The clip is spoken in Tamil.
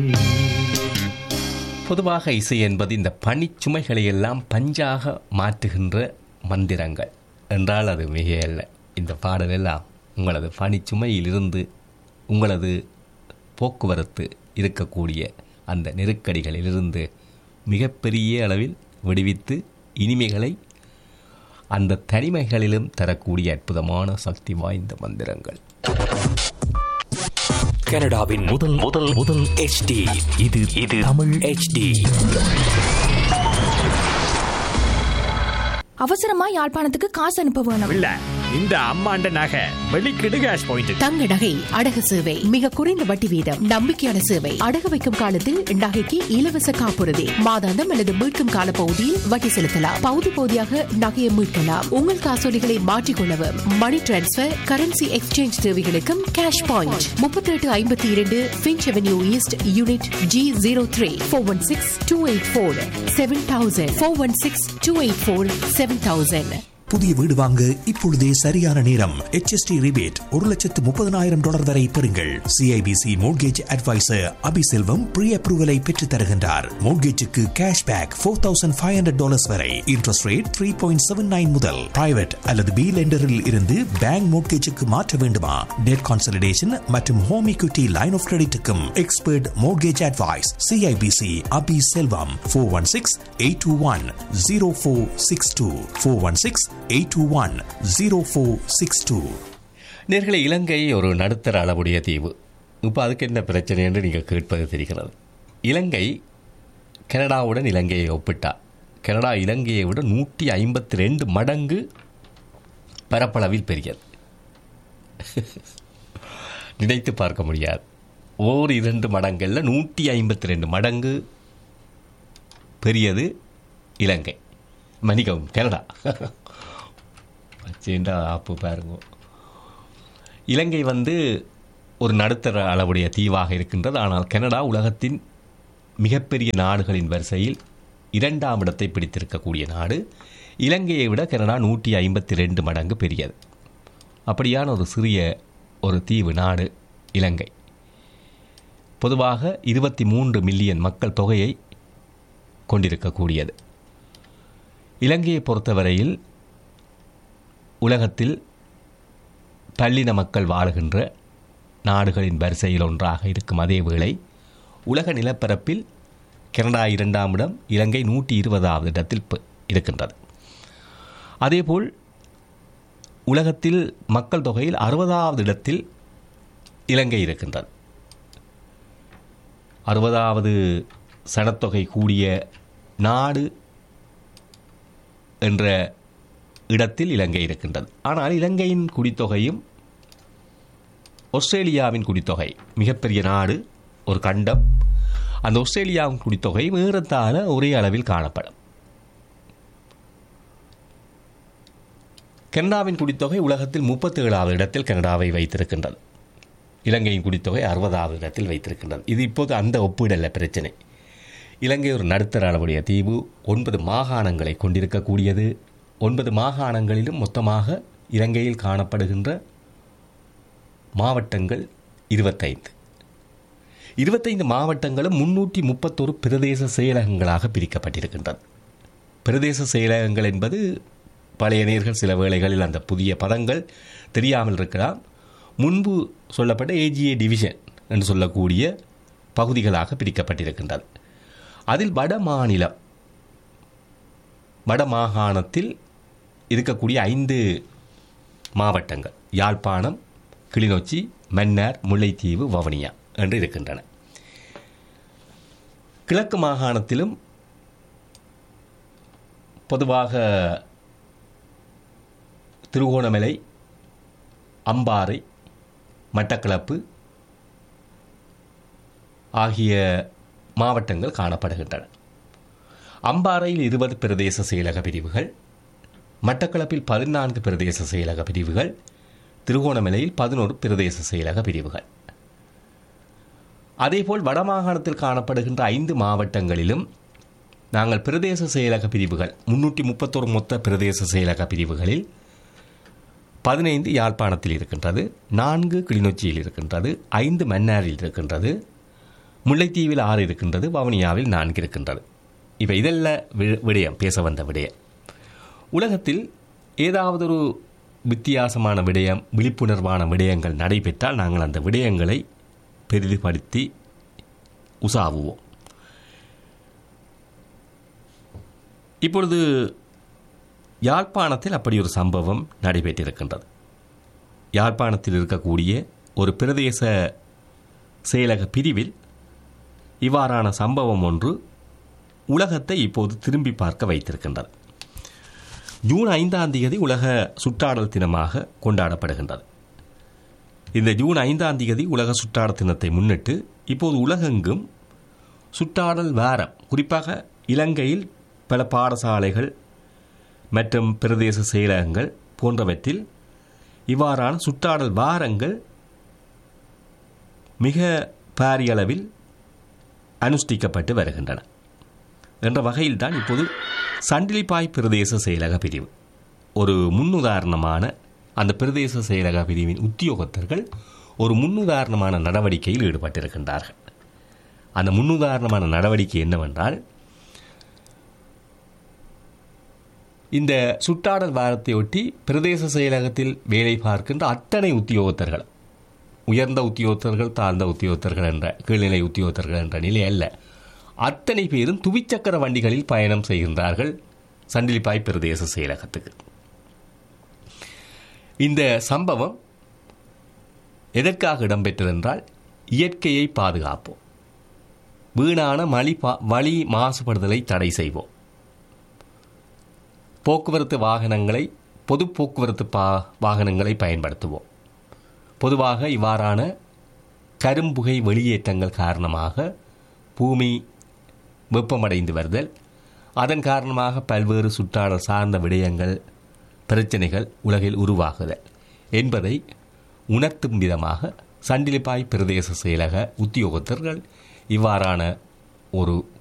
பொதுவாக இசை என்பது இந்த பனிச்சுமைகளை எல்லாம் பஞ்சாக மாற்றுகின்ற மந்திரங்கள் என்றால் அது மிக அல்ல இந்த பாடல் எல்லாம் உங்களது பனிச்சுமையிலிருந்து உங்களது போக்குவரத்து இருக்கக்கூடிய அந்த நெருக்கடிகளிலிருந்து மிகப்பெரிய அளவில் விடுவித்து இனிமைகளை அந்த தனிமைகளிலும் தரக்கூடிய அற்புதமான சக்தி வாய்ந்த மந்திரங்கள் கனடாவின் முதல் முதல் முதல் HD இது இது தமிழ் HD அவசரமா யாழ்ப்பாணத்துக்கு காசு அனுப்ப வேணும் இல்ல இந்த அம்மாண்ட நகை வெளிக்கிடு கேஷ் பாயிண்ட் தங்க நகை அடகு சேவை மிக குறைந்த வட்டி வீதம் நம்பிக்கையான சேவை அடகு வைக்கும் காலத்தில் நகைக்கு இலவச காப்புறுதி மாதாந்தம் அல்லது மீட்கும் கால பகுதியில் வட்டி செலுத்தலாம் பகுதி பகுதியாக நகையை மீட்கலாம் உங்கள் காசோலிகளை மாற்றிக்கொள்ளவும் மணி டிரான்ஸ்பர் கரன்சி எக்ஸ்சேஞ்ச் தேவைகளுக்கும் கேஷ் பாயிண்ட் முப்பத்தி எட்டு ஐம்பத்தி இரண்டு Finch avenue east unit G zero three four one six two eight four seven thousand four one six two eight four seven thousand புதிய வீடு வாங்க இப்பொழுதே சரியான நேரம் HST ரிபேட் ஒரு லட்சத்து முப்பதனாயிரம் டாலர் வரை பெறுங்கள் CIBC mortgage advisor Abiselvam pre அப்ரூவலை பெற்றுத் தருகின்றார் மோட்கேஜுக்கு cash back four thousand five hundred dollars வரை interest rate three point seven nine முதல் பிரைவேட் அல்லது பி லெண்டரில் இருந்து பேங்க் மோட்கேஜுக்கு மாற்ற வேண்டுமா டெட் கான்சலிடேஷன் மற்றும் ஹோம் equity லைன் ஆஃப் கிரெடிட்டுக்கும் expert mortgage advice CIBC Abi Selvam four one six eight two one zero four six two four one six eight two one zero four six two நேர்களை இலங்கை ஒரு நடுத்தர அளவுடைய தீவு இப்போ அதுக்கு என்ன பிரச்சனை என்று நீங்கள் கேட்பது தெரிகிறது இலங்கை கனடாவுடன் இலங்கையை ஒப்பிட்டா கனடா இலங்கையை விட நூற்றி ஐம்பத்தி ரெண்டு மடங்கு பரப்பளவில் பெரியது நினைத்து பார்க்க முடியாது ஓர் இரண்டு மடங்களில் நூற்றி ஐம்பத்தி ரெண்டு மடங்கு பெரியது இலங்கை மன்னிக்கவும் கனடா வச்சேன்டா ஆப்பு பாருங்க இலங்கை வந்து ஒரு நடுத்தர அளவுடைய தீவாக இருக்கின்றது ஆனால் கனடா உலகத்தின் மிகப்பெரிய நாடுகளின் வரிசையில் இரண்டாம் இடத்தை பிடித்திருக்கக்கூடிய நாடு இலங்கையை விட கனடா நூற்றி ஐம்பத்தி ரெண்டு மடங்கு பெரியது அப்படியான ஒரு சிறிய ஒரு தீவு நாடு இலங்கை பொதுவாக இருபத்தி மூன்று மில்லியன் மக்கள் தொகையை கொண்டிருக்கக்கூடியது இலங்கையை பொறுத்தவரையில் உலகத்தில் பல்லின மக்கள் வாழுகின்ற நாடுகளின் வரிசையில் ஒன்றாக இருக்கும் அதே வேளை உலக நிலப்பரப்பில் கனடா இரண்டாம் இடம் இலங்கை நூற்றி இருபதாவது இடத்தில் ப- இருக்கின்றது அதேபோல் உலகத்தில் மக்கள் தொகையில் அறுபதாவது இடத்தில் இலங்கை இருக்கின்றது அறுபதாவது சனத்தொகை கூடிய நாடு என்ற இடத்தில் இலங்கை இருக்கின்றது ஆனால் இலங்கையின் குடித்தொகையும் ஆஸ்திரேலியாவின் குடித்தொகை மிகப்பெரிய நாடு ஒரு கண்டம் அந்த ஆஸ்திரேலியாவின் குடித்தொகை ஏறத்தாழ ஒரே அளவில் காணப்படும் கனடாவின் குடித்தொகை உலகத்தில் முப்பத்தி ஏழாவது இடத்தில் கனடாவை வைத்திருக்கின்றது இலங்கையின் குடித்தொகை அறுபதாவது இடத்தில் வைத்திருக்கின்றது இது இப்போது அந்த ஒப்பீடல்ல பிரச்சனை இலங்கை ஒரு நடுத்தர அளவுடைய தீவு ஒன்பது மாகாணங்களை கொண்டிருக்கக்கூடியது ஒன்பது மாகாணங்களிலும் மொத்தமாக இலங்கையில் காணப்படுகின்ற மாவட்டங்கள் இருபத்தைந்து இருபத்தைந்து மாவட்டங்களும் முன்னூற்றி முப்பத்தொரு பிரதேச செயலகங்களாக பிரிக்கப்பட்டிருக்கின்றது பிரதேச செயலகங்கள் என்பது பழைய நேர்கள் சில வேளைகளில் அந்த புதிய பதங்கள் தெரியாமல் இருக்கலாம் முன்பு சொல்லப்பட்ட ஏஜிஏ டிவிஷன் என்று சொல்லக்கூடிய பகுதிகளாக பிரிக்கப்பட்டிருக்கின்றது அதில் வட மாநிலம் வட மாகாணத்தில் இருக்கக்கூடிய ஐந்து மாவட்டங்கள் யாழ்ப்பாணம் கிளிநொச்சி மன்னார் முல்லைத்தீவு வவுனியா என்று இருக்கின்றன கிழக்கு மாகாணத்திலும் பொதுவாக திருகோணமலை அம்பாறை மட்டக்களப்பு ஆகிய மாவட்டங்கள் காணப்படுகின்றன அம்பாறையில் இருபது பிரதேச செயலக பிரிவுகள் மட்டக்களப்பில் பதினான்கு பிரதேச செயலக பிரிவுகள் திருகோணமலையில் பதினோரு பிரதேச செயலக பிரிவுகள் அதேபோல் வடமாகாணத்தில் காணப்படுகின்ற ஐந்து மாவட்டங்களிலும் நாங்கள் பிரதேச செயலக பிரிவுகள் முன்னூற்றி முப்பத்தொரு மொத்த பிரதேச செயலக பிரிவுகளில் பதினைந்து யாழ்ப்பாணத்தில் இருக்கின்றது நான்கு கிளிநொச்சியில் இருக்கின்றது ஐந்து மன்னாரில் இருக்கின்றது முல்லைத்தீவில் ஆறு இருக்கின்றது வவுனியாவில் நான்கு இருக்கின்றது இப்போ இதெல்லாம் வி- விடயம் பேச வந்த விடயம் உலகத்தில் ஏதாவது ஒரு வித்தியாசமான விடயம் விழிப்புணர்வான விடயங்கள் நடைபெற்றால் நாங்கள் அந்த விடயங்களை பெரிதுபடுத்தி உசாவுவோம் இப்பொழுது யாழ்ப்பாணத்தில் அப்படி ஒரு சம்பவம் நடைபெற்றிருக்கின்றது யாழ்ப்பாணத்தில் இருக்கக்கூடிய ஒரு பிரதேச செயலக பிரிவில் இவ்வாறான சம்பவம் ஒன்று உலகத்தை இப்போது திரும்பி பார்க்க வைத்திருக்கின்றது ஜூன் ஐந்தாம் தேதி உலக சுற்றாடல் தினமாக கொண்டாடப்படுகின்றது இந்த ஜூன் ஐந்தாம் தேதி உலக சுற்றாடல் தினத்தை முன்னிட்டு இப்போது உலகெங்கும் சுற்றாடல் வாரம் குறிப்பாக இலங்கையில் பல பாடசாலைகள் மற்றும் பிரதேச செயலகங்கள் போன்றவற்றில் இவ்வாறான சுற்றாடல் வாரங்கள் மிக பாரிய அளவில் அனுஷ்டிக்கப்பட்டு வருகின்றன என்ற வகையில்தான் இப்போது சண்டிலிப்பாய் பிரதேச செயலக பிரிவு ஒரு முன்னுதாரணமான அந்த பிரதேச செயலக பிரிவின் உத்தியோகத்தர்கள் ஒரு முன்னுதாரணமான நடவடிக்கையில் ஈடுபட்டிருக்கின்றார்கள் அந்த முன்னுதாரணமான நடவடிக்கை என்னவென்றால் இந்த சுற்றாடல் வாரத்தையொட்டி பிரதேச செயலகத்தில் வேலை பார்க்கின்ற அத்தனை உத்தியோகத்தர்கள் உயர்ந்த உத்தியோகத்தர்கள் தாழ்ந்த உத்தியோகத்தர்கள் என்ற கீழ்நிலை உத்தியோகத்தர்கள் என்ற நிலை அல்ல அத்தனை பேரும் துவிச்சக்கர வண்டிகளில் பயணம் செய்கின்றார்கள் சண்டிலிப்பாய் பிரதேச செயலகத்துக்கு இந்த சம்பவம் எதற்காக இடம்பெற்றதென்றால் இயற்கையை பாதுகாப்போம் வீணான மலி பா வழி மாசுபடுதலை தடை செய்வோம் போக்குவரத்து வாகனங்களை பொது போக்குவரத்து பா வாகனங்களை பயன்படுத்துவோம் பொதுவாக இவ்வாறான கரும்புகை வெளியேற்றங்கள் காரணமாக பூமி வெப்பமடைந்து வருதல் அதன் காரணமாக பல்வேறு சுற்றாடல் சார்ந்த விடயங்கள் பிரச்சனைகள் உலகில் உருவாகுதல் என்பதை உணர்த்தும் விதமாக சண்டிலிப்பாய் பிரதேச செயலக உத்தியோகத்தர்கள் இவ்வாறான ஒரு